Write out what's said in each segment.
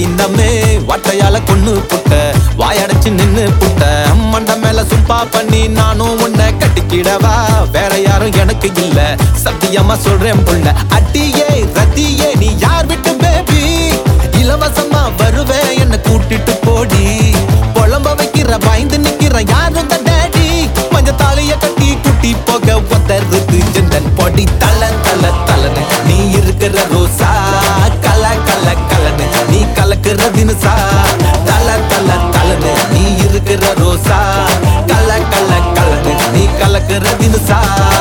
ரத்தினமே வார்த்தையால கொன்னு புட்ட வாயடைச்சு நின்னு புட்ட மண்ட மேல சும்பா பண்ணி நானும் உன்னை கட்டிக்கிடவா வேற யாரும் எனக்கு இல்ல சத்தியமா சொல்றேன் புள்ள அட்டியே ரத்தியே நீ யார் விட்டு பேபி இலவசமா வருவேன் என்ன கூட்டிட்டு போடி புலம்ப வைக்கிற பயந்து நிக்கிற யாரும் தான் டேடி மஞ்ச தாலிய கட்டி குட்டி போக உதறது ஜெந்தன் பொடி தல தல தலன்னு நீ இருக்கிற ரோசா கல கல கலன்னு நீ கலக்குற தினுசா தல தல தலன்னு நீ இருக்கிற ரோசா கல கல கலன்னு நீ கலக்குற தினுசா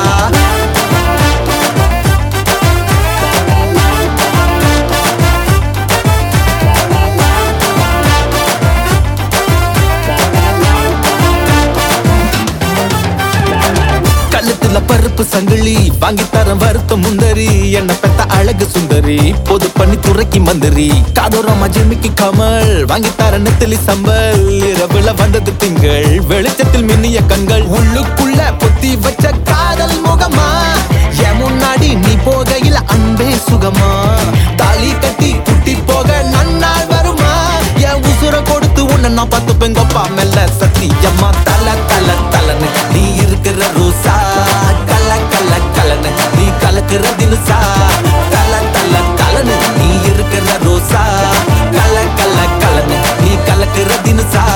கழுத்துல பருப்பு சங்கிலி வாங்கி தர வருத்த முந்தரி என்ன பெத்த அழகு சுந்தரி பொது பண்ணி துறைக்கி மந்திரி காதோரமா ஜிமிக்கி கமல் வாங்கி தர நெத்திலி சம்பல் இரவுல வந்தது திங்கள் வெளிச்சத்தில் மின்னிய கண்கள் உள்ளுக்குள்ள பொத்தி வச்ச காதல் முகமா என் முன்னாடி நீ போகையில அன்பே சுகமா தாலி கட்டி குட்டி போக நன்னாள் வருமா என் உசுர கொடுத்து உன்னை நான் பார்த்து பெங்கப்பா மெல்ல சத்தியம்மா தல தல தலன்னு நீ இருக்கிற ரோசா கல கல கலன்னு நீ கலக்குற தினுசா தல தல தலன்னு நீ இருக்கிற ரோசா கல கல கலன்னு நீ கலக்குற தினுசா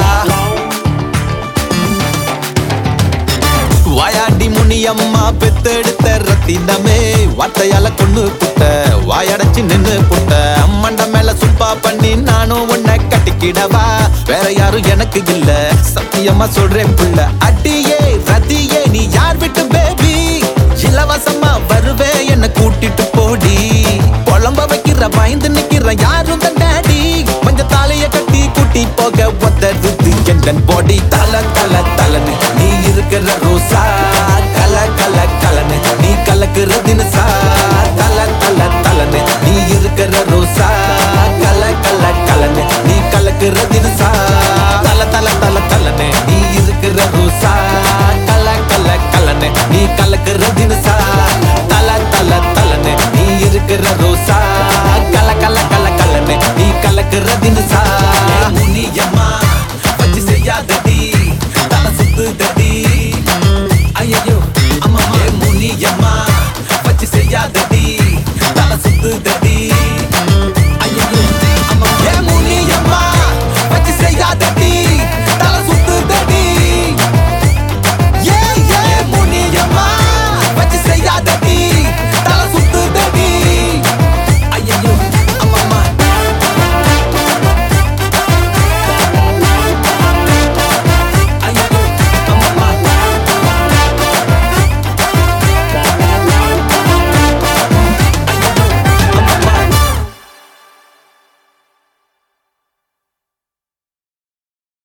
வாயாடி முனியம்மா பெத்தெடுத்த ரத்தினமே வார்த்தையால கொண்டு புட்ட வாயடைச்சு நின்னு புட்ட மண்ட மேல சுப்பா பண்ணி நானும் உன்னை கட்டிக்கிடவா வேற யாரும் எனக்கு இல்ல சத்தியமா சொல்றேன் புள்ள அடியே ரத்தியே நீ யார் விட்டு பேபி இலவசமா வருவேன் என்ன கூட்டிட்டு போடி புலம்ப வைக்கிற பயந்து நிக்கிற யாரும் தான் டேடி மஞ்ச தாலைய கட்டி கூட்டி போக உதறுது என் பாடி தல தல தலன்னு